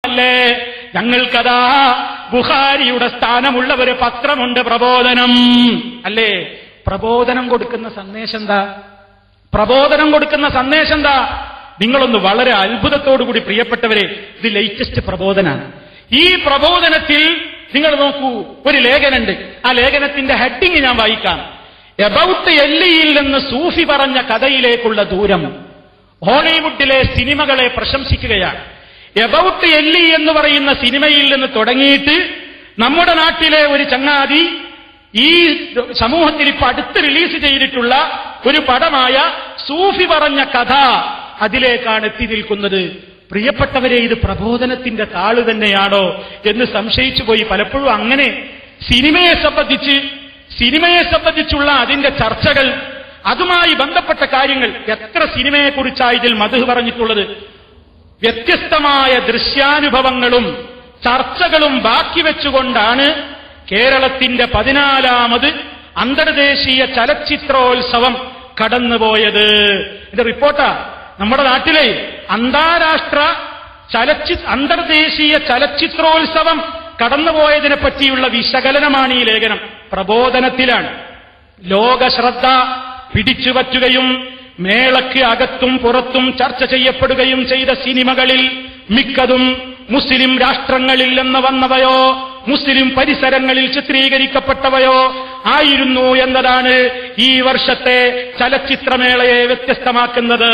അല്ലേ ഞങ്ങൾക്കതാ ബുഹാരിയുടെ സ്ഥാനമുള്ള ഒരു പത്രമുണ്ട് പ്രബോധനം അല്ലേ പ്രബോധനം കൊടുക്കുന്ന സന്ദേശം എന്താ പ്രബോധനം കൊടുക്കുന്ന സന്ദേശം എന്താ നിങ്ങളൊന്ന് വളരെ അത്ഭുതത്തോടുകൂടി പ്രിയപ്പെട്ടവരെ ഇത് ലേറ്റസ്റ്റ് പ്രബോധനാണ് ഈ പ്രബോധനത്തിൽ നിങ്ങൾ നോക്കൂ ഒരു ലേഖനുണ്ട് ആ ലേഖനത്തിന്റെ ഹെഡിങ് ഞാൻ വായിക്കാം എബൌട്ട് എല്ലിയിൽ നിന്ന് സൂഫി പറഞ്ഞ കഥയിലേക്കുള്ള ദൂരം ഹോളിവുഡിലെ സിനിമകളെ പ്രശംസിക്കുകയാണ് എബൌട്ട് എല്ലി എന്ന് പറയുന്ന സിനിമയിൽ നിന്ന് തുടങ്ങിയിട്ട് നമ്മുടെ നാട്ടിലെ ഒരു ചങ്ങാതി ഈ സമൂഹത്തിൽ ഇപ്പൊ അടുത്ത് റിലീസ് ചെയ്തിട്ടുള്ള ഒരു പടമായ സൂഫി പറഞ്ഞ കഥ അതിലേക്കാണ് എത്തി നിൽക്കുന്നത് പ്രിയപ്പെട്ടവരെ ഇത് പ്രബോധനത്തിന്റെ താള് തന്നെയാണോ എന്ന് സംശയിച്ചു പോയി പലപ്പോഴും അങ്ങനെ സിനിമയെ സംബന്ധിച്ച് സിനിമയെ സംബന്ധിച്ചുള്ള അതിന്റെ ചർച്ചകൾ അതുമായി ബന്ധപ്പെട്ട കാര്യങ്ങൾ എത്ര സിനിമയെക്കുറിച്ചാണ് ഇതിൽ മധു പറഞ്ഞിട്ടുള്ളത് വ്യത്യസ്തമായ ദൃശ്യാനുഭവങ്ങളും ചർച്ചകളും ബാക്കി വെച്ചുകൊണ്ടാണ് കേരളത്തിന്റെ പതിനാലാമത് അന്തർദേശീയ ചലച്ചിത്രോത്സവം കടന്നുപോയത് ഇത് റിപ്പോർട്ടാ നമ്മുടെ നാട്ടിലെ അന്താരാഷ്ട്ര ചലച്ചി അന്തർദേശീയ ചലച്ചിത്രോത്സവം കടന്നുപോയതിനെ പറ്റിയുള്ള വിശകലനമാണ് ഈ ലേഖനം പ്രബോധനത്തിലാണ് ലോകശ്രദ്ധ പിടിച്ചുപറ്റുകയും മേളയ്ക്ക് അകത്തും പുറത്തും ചർച്ച ചെയ്യപ്പെടുകയും ചെയ്ത സിനിമകളിൽ മിക്കതും മുസ്ലിം രാഷ്ട്രങ്ങളിൽ നിന്ന് വന്നവയോ മുസ്ലിം പരിസരങ്ങളിൽ ചിത്രീകരിക്കപ്പെട്ടവയോ ആയിരുന്നു എന്നതാണ് ഈ വർഷത്തെ ചലച്ചിത്രമേളയെ വ്യത്യസ്തമാക്കുന്നത്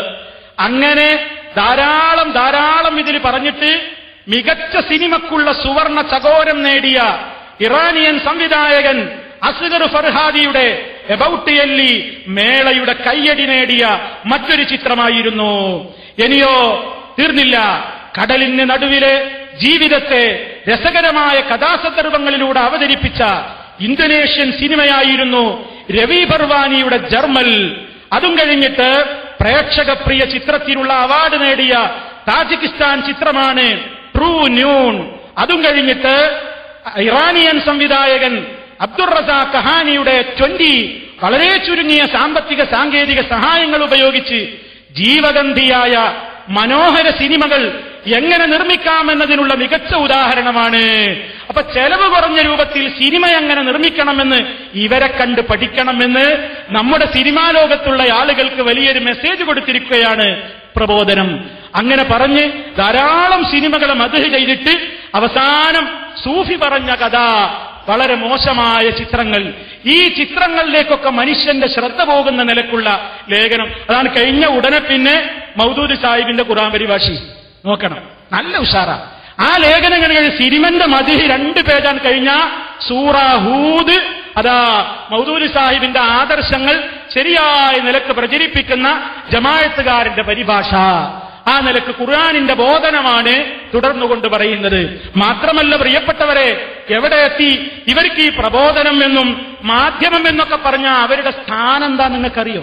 അങ്ങനെ ധാരാളം ധാരാളം ഇതിൽ പറഞ്ഞിട്ട് മികച്ച സിനിമക്കുള്ള സുവർണ ചകോരം നേടിയ ഇറാനിയൻ സംവിധായകൻ അസ്ഗർ ഫർഹാദിയുടെ എബൌട്ട് എല്ലി മേളയുടെ കയ്യടി നേടിയ മറ്റൊരു ചിത്രമായിരുന്നു ഇനിയോ തീർന്നില്ല കടലിന് നടുവിലെ ജീവിതത്തെ രസകരമായ കഥാസന്ദർഭങ്ങളിലൂടെ അവതരിപ്പിച്ച ഇന്തോനേഷ്യൻ സിനിമയായിരുന്നു രവി ബർവാനിയുടെ ജർമ്മൽ അതും കഴിഞ്ഞിട്ട് പ്രേക്ഷകപ്രിയ ചിത്രത്തിനുള്ള അവാർഡ് നേടിയ താജിക്കിസ്ഥാൻ ചിത്രമാണ് ട്രൂ ന്യൂൺ അതും കഴിഞ്ഞിട്ട് ഇറാനിയൻ സംവിധായകൻ അബ്ദുൾ റസാ കഹാനിയുടെ ട്വന്റി വളരെ ചുരുങ്ങിയ സാമ്പത്തിക സാങ്കേതിക സഹായങ്ങൾ ഉപയോഗിച്ച് ജീവഗന്ധിയായ മനോഹര സിനിമകൾ എങ്ങനെ നിർമ്മിക്കാമെന്നതിനുള്ള മികച്ച ഉദാഹരണമാണ് അപ്പൊ ചെലവ് കുറഞ്ഞ രൂപത്തിൽ സിനിമ എങ്ങനെ നിർമ്മിക്കണമെന്ന് ഇവരെ കണ്ട് പഠിക്കണമെന്ന് നമ്മുടെ സിനിമാ ലോകത്തുള്ള ആളുകൾക്ക് വലിയൊരു മെസ്സേജ് കൊടുത്തിരിക്കുകയാണ് പ്രബോധനം അങ്ങനെ പറഞ്ഞ് ധാരാളം സിനിമകളെ മധു ചെയ്തിട്ട് അവസാനം സൂഫി പറഞ്ഞ കഥ വളരെ മോശമായ ചിത്രങ്ങൾ ഈ ചിത്രങ്ങളിലേക്കൊക്കെ മനുഷ്യന്റെ ശ്രദ്ധ പോകുന്ന നിലക്കുള്ള ലേഖനം അതാണ് കഴിഞ്ഞ ഉടനെ പിന്നെ മൗദൂദ് സാഹിബിന്റെ ഖുറാൻ പരിഭാഷി നോക്കണം നല്ല ഉഷാറാ ആ ലേഖനം കഴിഞ്ഞ സിനിമന്റെ മതി രണ്ട് പേജാൻ കഴിഞ്ഞ സൂറ ഹൂദ് അതാ മൗദൂദ് സാഹിബിന്റെ ആദർശങ്ങൾ ശരിയായ നിലക്ക് പ്രചരിപ്പിക്കുന്ന ജമായത്തുകാരന്റെ പരിഭാഷ ആ നിലക്ക് ഖുർആാനിന്റെ ബോധനമാണ് തുടർന്നുകൊണ്ട് പറയുന്നത് മാത്രമല്ല പ്രിയപ്പെട്ടവരെ എവിടെ എത്തി ഇവർക്ക് ഈ പ്രബോധനം എന്നും മാധ്യമം എന്നൊക്കെ പറഞ്ഞ അവരുടെ സ്ഥാനം എന്താ നിങ്ങൾക്കറിയോ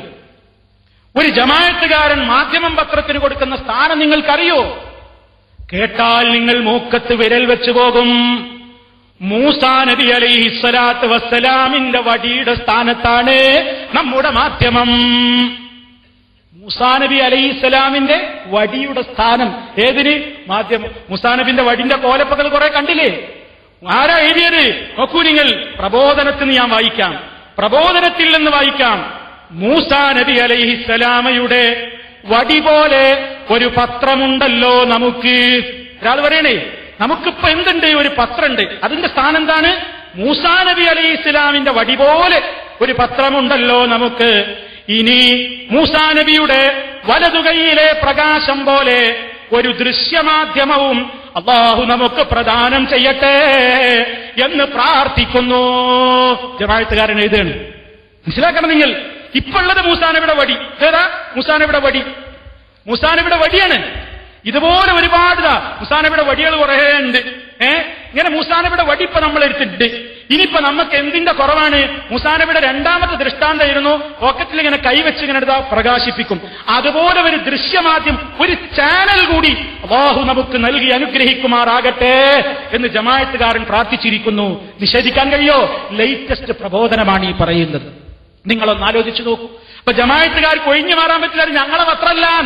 ഒരു ജമായത്തുകാരൻ മാധ്യമം പത്രത്തിന് കൊടുക്കുന്ന സ്ഥാനം നിങ്ങൾക്കറിയോ കേട്ടാൽ നിങ്ങൾ മൂക്കത്ത് വിരൽ വെച്ചു പോകും മൂസാ നബി അലൈഹി സ്വലാത്ത് വസ്സലാമിന്റെ വടിയുടെ സ്ഥാനത്താണ് നമ്മുടെ മാധ്യമം മൂസാ നബി അലൈഹി സ്വലാമിന്റെ വടിയുടെ സ്ഥാനം ഏതിന് മാധ്യമം മൂസാ നബിന്റെ വടിന്റെ കോലപ്പകൾ കുറെ കണ്ടില്ലേ ആരാ എഴുതിയത് നോക്കൂ നിങ്ങൾ പ്രബോധനത്തിന് ഞാൻ വായിക്കാം പ്രബോധനത്തിൽ നിന്ന് വായിക്കാം മൂസാ നബി അലൈഹി സ്വലാമയുടെ വടി പോലെ ഒരു പത്രമുണ്ടല്ലോ നമുക്ക് ഒരാൾ പറയണേ നമുക്കിപ്പോ എന്തുണ്ട് ഒരു പത്രമുണ്ട് അതിന്റെ സ്ഥാനം എന്താണ് മൂസാ നബി അലൈഹി ഇസ്ലാമിന്റെ വടി പോലെ ഒരു പത്രമുണ്ടല്ലോ നമുക്ക് ഇനി മൂസാ നബിയുടെ വലതുകൈയിലെ പ്രകാശം പോലെ ഒരു ദൃശ്യമാധ്യമവും അള്ളാഹു നമുക്ക് പ്രദാനം ചെയ്യട്ടെ എന്ന് പ്രാർത്ഥിക്കുന്നു ജമാഴത്തുകാരൻ എഴുതാണ് മനസ്സിലാക്കണം നിങ്ങൾ ഇപ്പോഴത് മൂസാനബിയുടെ വടി ഏതാ മൂസാനബിയുടെ വടി മൂസാനബിയുടെ വടിയാണ് ഇതുപോലെ ഒരുപാട് ഇതാ മുസാനബിയുടെ വടികൾ കുറേ ഉണ്ട് ഏ ഇങ്ങനെ മുസാനബിയുടെ വടി ഇപ്പൊ നമ്മൾ എടുത്തിട്ടുണ്ട് ഇനിയിപ്പോ നമുക്ക് എന്തിന്റെ കുറവാണ് മുസാനബിയുടെ രണ്ടാമത്തെ ദൃഷ്ടാന്തായിരുന്നു പോക്കറ്റിൽ ഇങ്ങനെ കൈവച്ച് ഇങ്ങനെ എടുത്താ പ്രകാശിപ്പിക്കും അതുപോലെ ഒരു ദൃശ്യമാദ്യം ഒരു ചാനൽ കൂടി അള്ളാഹു നമുക്ക് നൽകി അനുഗ്രഹിക്കുമാറാകട്ടെ എന്ന് ജമായത്തുകാരൻ പ്രാർത്ഥിച്ചിരിക്കുന്നു നിഷേധിക്കാൻ കഴിയോ ലേറ്റസ്റ്റ് പ്രബോധനമാണ് ഈ പറയുന്നത് നിങ്ങളൊന്ന് ആലോചിച്ചു നോക്കൂ അപ്പൊ ജമായത്തുകാർക്ക് ഒഴിഞ്ഞു മാറാൻ പറ്റില്ല അത് ഞങ്ങളെ പത്രമല്ലാന്ന്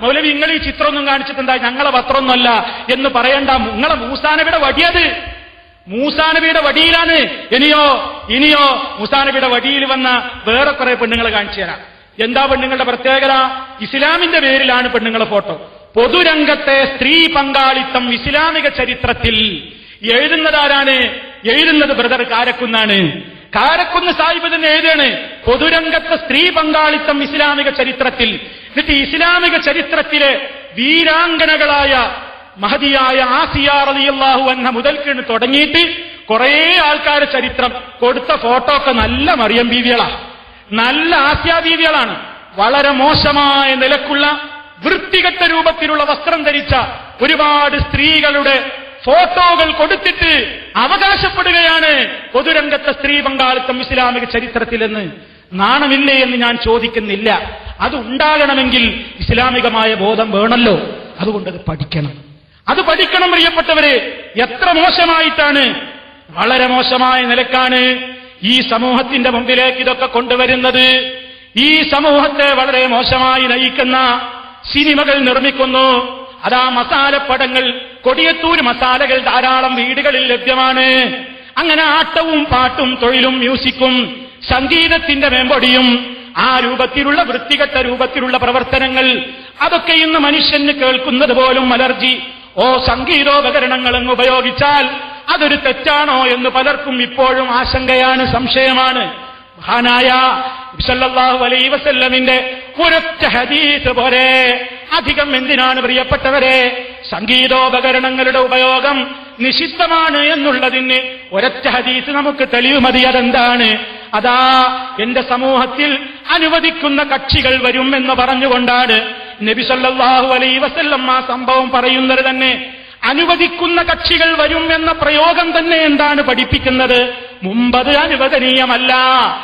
മൗലവി നിങ്ങൾ ഈ ചിത്രമൊന്നും കാണിച്ചിട്ട് എന്താ ഞങ്ങളെ പത്രമൊന്നുമല്ല എന്ന് പറയണ്ട നിങ്ങളെ മൂസാനബിയുടെ വടിയത് മൂസാനബിയുടെ വടിയിലാണ് ഇനിയോ ഇനിയോ മൂസാനബിയുടെ വടിയിൽ വന്ന വേറെ കുറെ പെണ്ണുങ്ങളെ കാണിച്ചു തരാം എന്താ പെണ്ണുങ്ങളുടെ പ്രത്യേകത ഇസ്ലാമിന്റെ പേരിലാണ് പെണ്ണുങ്ങളെ ഫോട്ടോ പൊതുരംഗത്തെ സ്ത്രീ പങ്കാളിത്തം ഇസ്ലാമിക ചരിത്രത്തിൽ എഴുതുന്നതാരാണ് എഴുതുന്നത് ബ്രദർ കാരക്കുന്നാണ് കാരക്കുന്ന് സാഹിബ് തന്നെ എഴുതാണ് പൊതുരംഗത്തെ സ്ത്രീ പങ്കാളിത്തം ഇസ്ലാമിക ചരിത്രത്തിൽ എന്നിട്ട് ഇസ്ലാമിക ചരിത്രത്തിലെ വീരാങ്കനകളായ മഹതിയായ ആസിയ റളിയല്ലാഹു അൻഹ മുതൽക്കിണ് തുടങ്ങിയിട്ട് കുറേ ആൾക്കാരുടെ ചരിത്രം കൊടുത്ത ഫോട്ടോ ഒക്കെ നല്ല മറിയം ബീവികളാ നല്ല ആസ്യാ ബീവികളാണ് വളരെ മോശമായ നിലക്കുള്ള വൃത്തികെട്ട രൂപത്തിലുള്ള വസ്ത്രം ധരിച്ച ഒരുപാട് സ്ത്രീകളുടെ ഫോട്ടോകൾ കൊടുത്തിട്ട് അവകാശപ്പെടുകയാണ് പൊതുരംഗത്തെ സ്ത്രീ പങ്കാളിത്തം ഇസ്ലാമിക ചരിത്രത്തിലെന്ന് നാണമില്ലേ എന്ന് ഞാൻ ചോദിക്കുന്നില്ല അത് ഉണ്ടാകണമെങ്കിൽ ഇസ്ലാമികമായ ബോധം വേണമല്ലോ അതുകൊണ്ട് അത് പഠിക്കണം അത് പഠിക്കണം പ്രിയപ്പെട്ടവരെ എത്ര മോശമായിട്ടാണ് വളരെ മോശമായ നിലക്കാണ് ഈ സമൂഹത്തിന്റെ മുമ്പിലേക്ക് ഇതൊക്കെ കൊണ്ടുവരുന്നത് ഈ സമൂഹത്തെ വളരെ മോശമായി നയിക്കുന്ന സിനിമകൾ നിർമ്മിക്കുന്നു അതാ മസാലപ്പടങ്ങൾ കൊടിയത്തൂർ മസാലകൾ ധാരാളം വീടുകളിൽ ലഭ്യമാണ് അങ്ങനെ ആട്ടവും പാട്ടും തൊഴിലും മ്യൂസിക്കും സംഗീതത്തിന്റെ മേമ്പൊടിയും ആ രൂപത്തിലുള്ള വൃത്തികെട്ട രൂപത്തിലുള്ള പ്രവർത്തനങ്ങൾ അതൊക്കെ ഇന്ന് മനുഷ്യന് കേൾക്കുന്നത് പോലും അലർജി ഓ സംഗീതോപകരണങ്ങൾ അങ്ങ് ഉപയോഗിച്ചാൽ അതൊരു തെറ്റാണോ എന്ന് പലർക്കും ഇപ്പോഴും ആശങ്കയാണ് സംശയമാണ് മഹാനായ സല്ലല്ലാഹു അലൈഹി വസല്ലമിന്റെ ഒരൊറ്റ ഹദീസ് പോലെ അധികം എന്തിനാണ് പ്രിയപ്പെട്ടവരെ സംഗീതോപകരണങ്ങളുടെ ഉപയോഗം നിഷിദ്ധമാണ് എന്നുള്ളതിന് ഒരൊറ്റ ഹദീസ് നമുക്ക് തെളിവ് മതി അതെന്താണ് അതാ എന്റെ സമൂഹത്തിൽ അനുവദിക്കുന്ന കക്ഷികൾ വരും എന്ന് പറഞ്ഞുകൊണ്ടാണ് നബി സല്ലല്ലാഹു അലൈഹി വസല്ലം ആ സംഭവം പറയുന്നത് തന്നെ അനുവദിക്കുന്ന കക്ഷികൾ വരും എന്ന പ്രയോഗം തന്നെ എന്താണ് പഠിപ്പിക്കുന്നത് മുമ്പത് അനുവദനീയമല്ല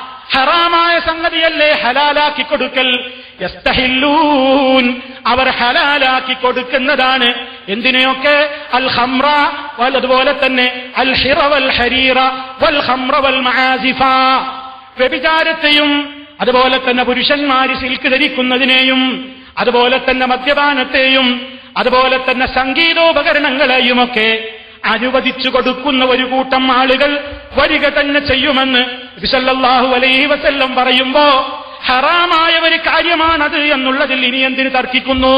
ഹറാമായ സംഗതിയല്ലേ ഹലാലാക്കി കൊടുക്കൽ യസ്തഹില്ലൂൻ അവർ ഹലാലാക്കി കൊടുക്കുന്നതാണ് എന്തിനെയൊക്കെ അൽ ഹംറ അതുപോലെ തന്നെ അൽ ഹിറ വൽ ഹരീറ വൽ ഹംറ വൽ മഹാസിഫ വ്യഭിചാരത്തെയും അതുപോലെ തന്നെ പുരുഷന്മാര് സിൽക്ക് ധരിക്കുന്നതിനെയും അതുപോലെ തന്നെ മദ്യപാനത്തെയും അതുപോലെ തന്നെ സംഗീതോപകരണങ്ങളെയുമൊക്കെ അനുവദിച്ചു കൊടുക്കുന്ന ഒരു കൂട്ടം ആളുകൾ വരിക തന്നെ ചെയ്യുമെന്ന് വിസല്ലാഹു അലൈഹി വസല്ലം പറയുമ്പോ ഹറാമായ ഒരു കാര്യമാണത് എന്നുള്ളതിൽ ഇനി എന്തിന് തർക്കിക്കുന്നു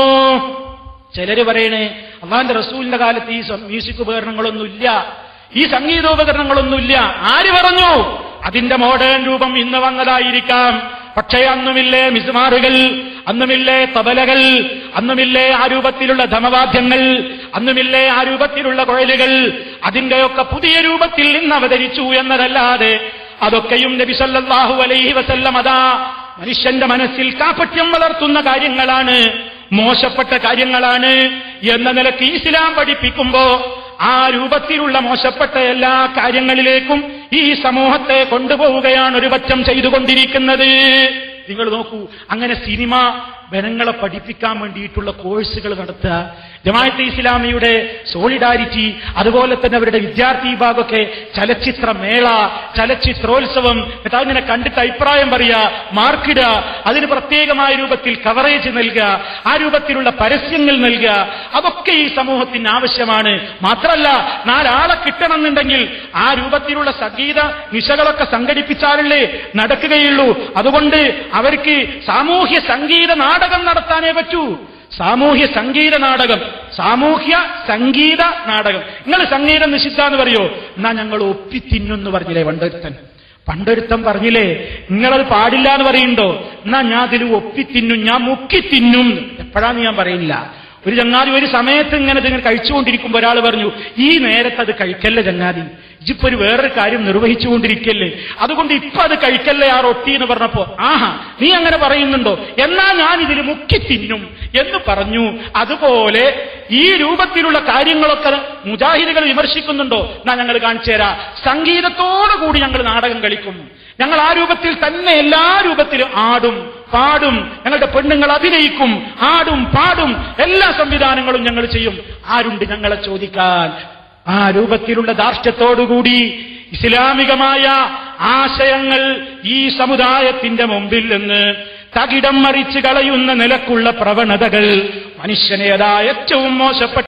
ചിലര് പറയണേ അള്ളാന്റെ റസൂലിന്റെ കാലത്ത് ഈ സം- മ്യൂസിക് ഉപകരണങ്ങളൊന്നുമില്ല ഈ സംഗീതോപകരണങ്ങളൊന്നുമില്ല ആര് പറഞ്ഞു അതിന്റെ മോഡേൺ രൂപം ഇന്ന് വന്നതായിരിക്കാം പക്ഷേ അന്നുമില്ലേ മിസ്മാറുകൾ അന്നുമില്ലേ തബലകൾ അന്നുമില്ലേ ആ രൂപത്തിലുള്ള ധമവാദ്യങ്ങൾ അന്നുമില്ലേ ആ രൂപത്തിലുള്ള കുഴലുകൾ അതിന്റെയൊക്കെ പുതിയ രൂപത്തിൽ ഇന്ന് അവതരിച്ചു എന്നതല്ലാതെ അതൊക്കെയും നബി സല്ലല്ലാഹു അലൈഹി വസല്ലം അതാ മനുഷ്യന്റെ മനസ്സിൽ കാപട്യം വളർത്തുന്ന കാര്യങ്ങളാണ് മോശപ്പെട്ട കാര്യങ്ങളാണ് എന്ന നിലക്ക് ഇസ്ലാം പഠിപ്പിക്കുമ്പോ ആ രൂപത്തിലുള്ള മോശപ്പെട്ട എല്ലാ കാര്യങ്ങളിലേക്കും ഈ സമൂഹത്തെ കൊണ്ടുപോവുകയാണ് ഒരു പറ്റം ചെയ്തുകൊണ്ടിരിക്കുന്നത് നിങ്ങൾ നോക്കൂ അങ്ങനെ സിനിമ ജനങ്ങളെ പഠിപ്പിക്കാൻ വേണ്ടിയിട്ടുള്ള കോഴ്സുകൾ നടത്തുക ജമാഅത്തെ ഇസ്ലാമിയുടെ സോളിഡാരിറ്റി അതുപോലെ തന്നെ അവരുടെ വിദ്യാർത്ഥി വിഭാഗമൊക്കെ ചലച്ചിത്ര മേള ചലച്ചിത്രോത്സവം എന്നിട്ട് അങ്ങനെ കണ്ടിട്ട് അഭിപ്രായം പറയുക മാർക്കിടുക അതിന് പ്രത്യേകമായ രൂപത്തിൽ കവറേജ് നൽകുക ആ രൂപത്തിലുള്ള പരസ്യങ്ങൾ നൽകുക അതൊക്കെ ഈ സമൂഹത്തിന് ആവശ്യമാണ് മാത്രമല്ല നാലാളെ കിട്ടണമെന്നുണ്ടെങ്കിൽ ആ രൂപത്തിലുള്ള സംഗീത നിശകളൊക്കെ സംഘടിപ്പിച്ചാലല്ലേ നടക്കുകയുള്ളൂ അതുകൊണ്ട് അവർക്ക് സാമൂഹ്യ സംഗീത നാടകം നടത്താനേ പറ്റൂ സാമൂഹ്യ സംഗീത നാടകം സാമൂഹ്യ സംഗീത നാടകം നിങ്ങൾ സംഗീതം നിഷിദ്ധാന്ന് പറയോ എന്നാ ഞങ്ങൾ ഒപ്പിത്തിന്നു പറഞ്ഞില്ലേ പണ്ടൊരുത്തൻ പണ്ടൊരുത്തൻ പറഞ്ഞില്ലേ നിങ്ങളത് പാടില്ല എന്ന് പറയുന്നുണ്ടോ എന്നാ ഞാൻ അതിൽ ഒപ്പിത്തിന്നും ഞാൻ മുക്കിത്തിന്നും എപ്പോഴാന്ന് ഞാൻ പറയില്ല ഒരു ചങ്ങാതി ഒരു സമയത്ത് ഇങ്ങനെ ഇതിങ്ങനെ കഴിച്ചുകൊണ്ടിരിക്കുമ്പോൾ ഒരാൾ പറഞ്ഞു ഈ നേരത്ത് അത് കഴിക്കല്ലേ ചങ്ങാതി ഇജിപ്പോ ഒരു വേറൊരു കാര്യം നിർവഹിച്ചുകൊണ്ടിരിക്കല്ലേ അതുകൊണ്ട് ഇപ്പൊ അത് കഴിക്കല്ലേ ആ റൊട്ടി എന്ന് പറഞ്ഞപ്പോ ആഹാ നീ അങ്ങനെ പറയുന്നുണ്ടോ എന്നാ ഞാൻ ഇതിൽ മുക്കി തിന്നും എന്ന് പറഞ്ഞു അതുപോലെ ഈ രൂപത്തിലുള്ള കാര്യങ്ങളൊക്കെ മുജാഹിദുകൾ വിമർശിക്കുന്നുണ്ടോ എന്നാ ഞങ്ങൾ കാണിച്ചു തരാം സംഗീതത്തോടു കൂടി ഞങ്ങൾ നാടകം കളിക്കും ഞങ്ങൾ ആ രൂപത്തിൽ തന്നെ എല്ലാ രൂപത്തിലും ആടും പാടും ഞങ്ങളുടെ പെണ്ണുങ്ങൾ അഭിനയിക്കും ആടും പാടും എല്ലാ സംവിധാനങ്ങളും ഞങ്ങൾ ചെയ്യും ആരുണ്ട് ഞങ്ങളെ ചോദിക്കാൻ ആ രൂപത്തിലുള്ള ധാർഷ്ട്യത്തോടുകൂടി ഇസ്ലാമികമായ ആശയങ്ങൾ ഈ സമുദായത്തിന്റെ മുമ്പിൽ നിന്ന് തകിടം മറിച്ച് കളയുന്ന നിലക്കുള്ള പ്രവണതകൾ മനുഷ്യനെ അതാ ഏറ്റവും മോശപ്പെട്ട